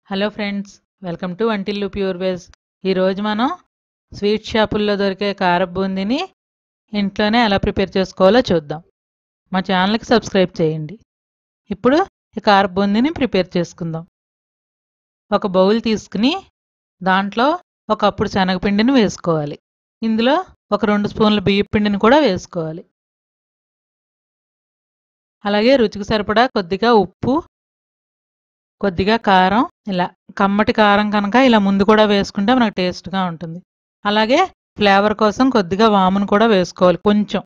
hello friends welcome to Vantillu pure veg ఈరోజు మనం sweet షాపుల్లో దొరికే కారపు బూందీని ఇంట్లోనే ఎలా ప్రిపేర్ చేసుకోవాలో చూద్దాం మా ఛానల్కి సబ్స్క్రైబ్ చేయండి ఇప్పుడు ఈ కారపు బూందీని ప్రిపేర్ చేసుకుందాం ఒక బౌల్ తీసుకుని దాంట్లో ఒక కప్పుడు శనగపిండిని వేసుకోవాలి ఇందులో ఒక రెండు స్పూన్ల బియ్యం పిండిని కూడా వేసుకోవాలి అలాగే రుచికి సరిపడా కొద్దిగా ఉప్పు కొద్దిగా కారం ఇలా కమ్మటి కారం కనుక ఇలా ముందు కూడా వేసుకుంటే మనకు టేస్ట్గా ఉంటుంది అలాగే ఫ్లేవర్ కోసం కొద్దిగా వామును కూడా వేసుకోవాలి కొంచెం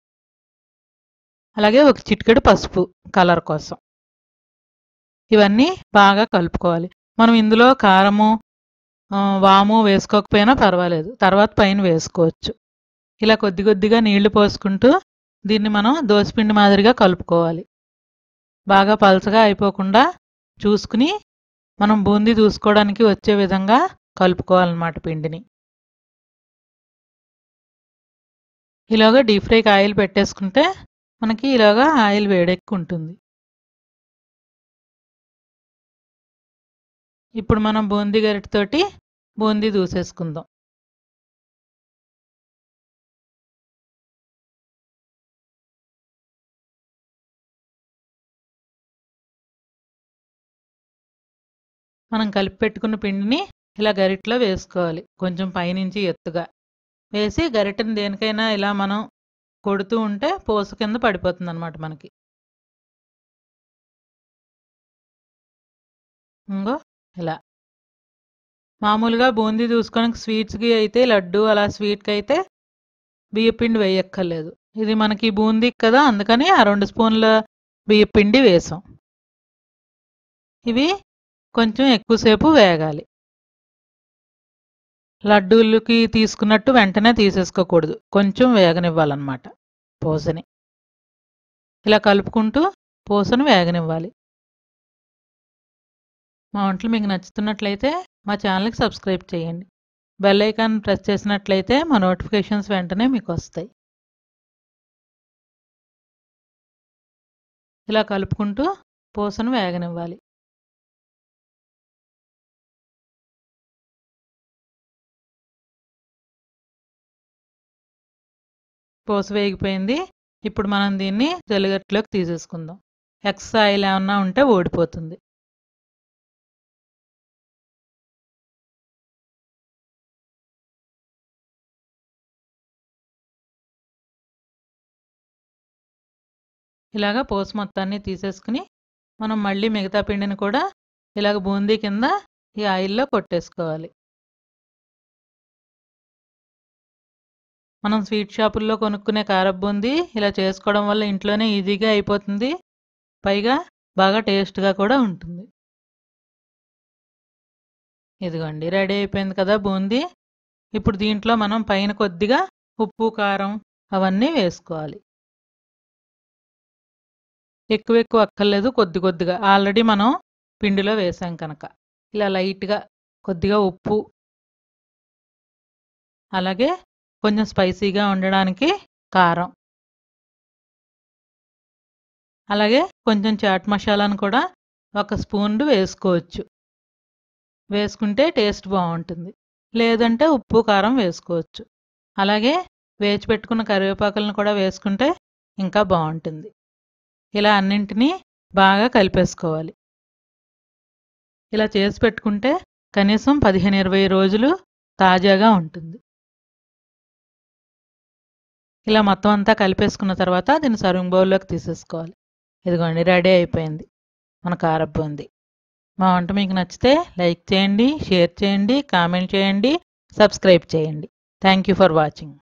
అలాగే ఒక చిటికెడు పసుపు కలర్ కోసం ఇవన్నీ బాగా కలుపుకోవాలి మనం ఇందులో కారము ఆ, వాము వేసుకోకపోయినా పర్వాలేదు తర్వాత పైన వేసుకోవచ్చు ఇలా కొద్ది కొద్దిగా నీళ్లు పోసుకుంటూ దీన్ని మనం దోసపిండి మాదిరిగా కలుపుకోవాలి బాగా పలచగా అయిపోకుండా చూసుకుని మనం బూందీ చూసుకోవడానికి వచ్చే విధంగా కలుపుకోవాలన్నమాట పిండిని ఇలాగా డీప్ ఫ్రైకి ఆయిల్ పెట్టేసుకుంటే మనకి ఇలాగా ఆయిల్ వేడెక్కి ఉంటుంది ఇప్పుడు మనం బూందీ గరిటతోటి బూందీ దూసేసుకుందాం మనం కలిపి పెట్టుకున్న పిండిని ఇలా గరిటలో వేసుకోవాలి కొంచెం పైనుంచి ఎత్తుగా వేసి గరిటెని దేనికైనా ఇలా మనం కొడుతూ ఉంటే పోసు కింద పడిపోతుంది అనమాట మనకి ఇంగో ఇలా మామూలుగా బూందీ చూసుకోవడానికి స్వీట్స్కి అయితే లడ్డు అలా స్వీట్కి అయితే బియ్యపిండి వేయక్కర్లేదు ఇది మనకి బూందీకి కదా అందుకని ఆ రెండు స్పూన్ల బియ్యపిండి వేసాం ఇవి కొంచెం ఎక్కువసేపు వేగాలి లడ్డూలకి తీసుకున్నట్టు వెంటనే తీసేసుకోకూడదు కొంచెం వేగనివ్వాలన్నమాట పూసని ఇలా కలుపుకుంటూ పూసను వేగనివ్వాలి మా వంటలు మీకు నచ్చుతున్నట్లయితే మా ఛానల్కి సబ్స్క్రైబ్ చేయండి బెల్ ఐకాన్ ప్రెస్ చేసినట్లయితే మా నోటిఫికేషన్స్ వెంటనే మీకు వస్తాయి ఇలా కలుపుకుంటూ పూసను వేగనివ్వాలి పూస వేగిపోయింది ఇప్పుడు మనం దీన్ని జల్లిగట్టులోకి తీసేసుకుందాం ఎక్స్ ఆయిల్ ఏమన్నా ఉంటే ఓడిపోతుంది ఇలాగ పూస మొత్తాన్ని తీసేసుకుని మనం మళ్ళీ మిగతా పిండిని కూడా ఇలాగ బూందీ కింద ఈ ఆయిల్లో కొట్టేసుకోవాలి మనం స్వీట్ షాపుల్లో కొనుక్కునే కారపు బూందీ ఇలా చేసుకోవడం వల్ల ఇంట్లోనే ఈజీగా అయిపోతుంది పైగా బాగా టేస్ట్గా కూడా ఉంటుంది ఇదిగోండి రెడీ అయిపోయింది కదా బూందీ ఇప్పుడు దీంట్లో మనం పైన కొద్దిగా ఉప్పు కారం అవన్నీ వేసుకోవాలి ఎక్కువ ఎక్కువ అక్కర్లేదు కొద్ది కొద్దిగా ఆల్రెడీ మనం పిండిలో వేసాం కనుక ఇలా లైట్గా కొద్దిగా ఉప్పు అలాగే కొంచెం స్పైసీగా ఉండడానికి కారం అలాగే కొంచెం చాట్ మసాలాను కూడా ఒక స్పూన్ వేసుకోవచ్చు వేసుకుంటే టేస్ట్ బాగుంటుంది లేదంటే ఉప్పు కారం వేసుకోవచ్చు అలాగే వేచి పెట్టుకున్న కరివేపాకులను కూడా వేసుకుంటే ఇంకా బాగుంటుంది ఇలా అన్నింటినీ బాగా కలిపేసుకోవాలి ఇలా చేసి పెట్టుకుంటే కనీసం పదిహేను ఇరవై రోజులు తాజాగా ఉంటుంది ఇలా మొత్తం అంతా కలిపేసుకున్న తర్వాత దీన్ని సర్వింగ్ బౌల్లోకి తీసేసుకోవాలి ఇదిగోండి రెడీ అయిపోయింది మన కారపు బూందీ మా వంట మీకు నచ్చితే లైక్ చేయండి షేర్ చేయండి కామెంట్ చేయండి సబ్స్క్రైబ్ చేయండి థ్యాంక్ యూ ఫర్ వాచింగ్